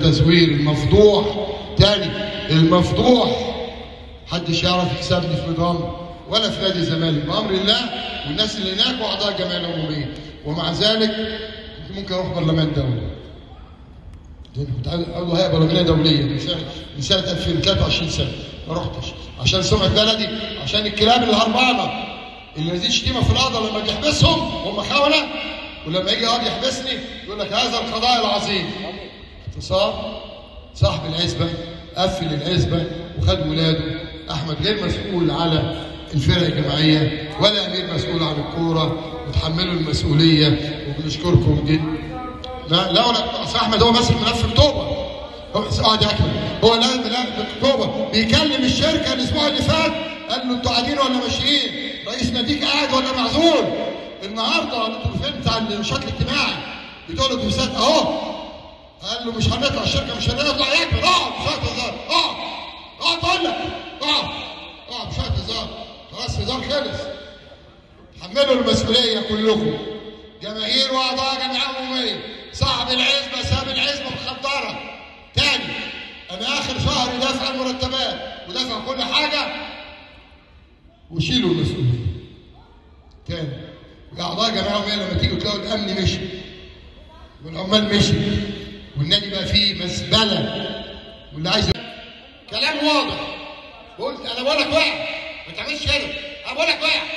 التزوير المفضوح تاني المفضوح محدش يعرف يكسبني في نظام ولا في نادي الزمالك بامر الله والناس اللي هناك واعضاء الجمعيه العموميه ومع ذلك ممكن اروح برلمان دولي كنت عضو هيئه برلمانيه دوليه من سنه من سنه 2023 سنه ما رحتش عشان سمعه بلدي عشان الكلاب اللي هربانه اللي نزيد شتيمه في القضاء لما يحبسهم هم خونه ولما يجي قاضي يحبسني يقول لك هذا القضاء العظيم اختصار صاحب العزبه قفل العزبه وخد ولاده احمد غير مسؤول على الفرق الجماعيه ولا امير مسؤول عن الكوره وتحملوا المسؤوليه وبنشكركم جدا لا لا ولا اصل احمد هو ماسك ملف اكتوبر هو اه ده اكمل هو لا لا اكتوبر بيكلم الشركه الاسبوع اللي فات قال له انتوا قاعدين ولا ماشيين؟ رئيس ناديك قاعد ولا معزول؟ النهارده انتوا فين بتاع النشاط الاجتماعي بتوع الاتوبيسات اهو قال له مش هنطلع الشركه مش هنطلع يكبر اقعد مش هتهزر اقعد اقعد اقول لك اقعد اقعد مش هتهزر خلاص هزار خلص حملوا المسؤوليه كلكم جماهير واعضاء جمعيه عموميه صاحب العزبه ساب العزبه مخدره تاني انا اخر شهر دافع المرتبات ودافع كل حاجه وشيلوا المسؤوليه تاني اعضاء جمعيه عموميه لما تيجوا تلاقوا الامن مشي والعمال مشي والنادي بقى فيه مزبله واللي عايز كلام واضح قلت انا بقول لك واحد ما تعملش كده انا بقول لك واحد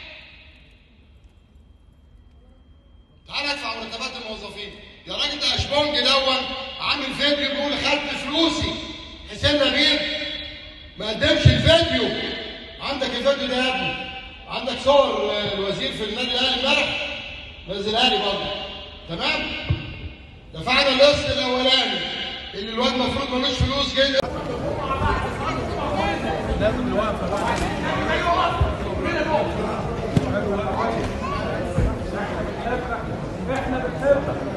تعال ادفع مرتبات الموظفين يا راجل ده اشبونج دون عامل فيديو بيقول خدت فلوسي حسين نبيل ما قدمش الفيديو عندك الفيديو ده يا ابني عندك صور الوزير في النادي الاهلي امبارح نزلها لي برضه تمام دفعنا القسط الاولاني اللي الواد المفروض ملوش فلوس جاي لازم الوقفه احنا بنحبك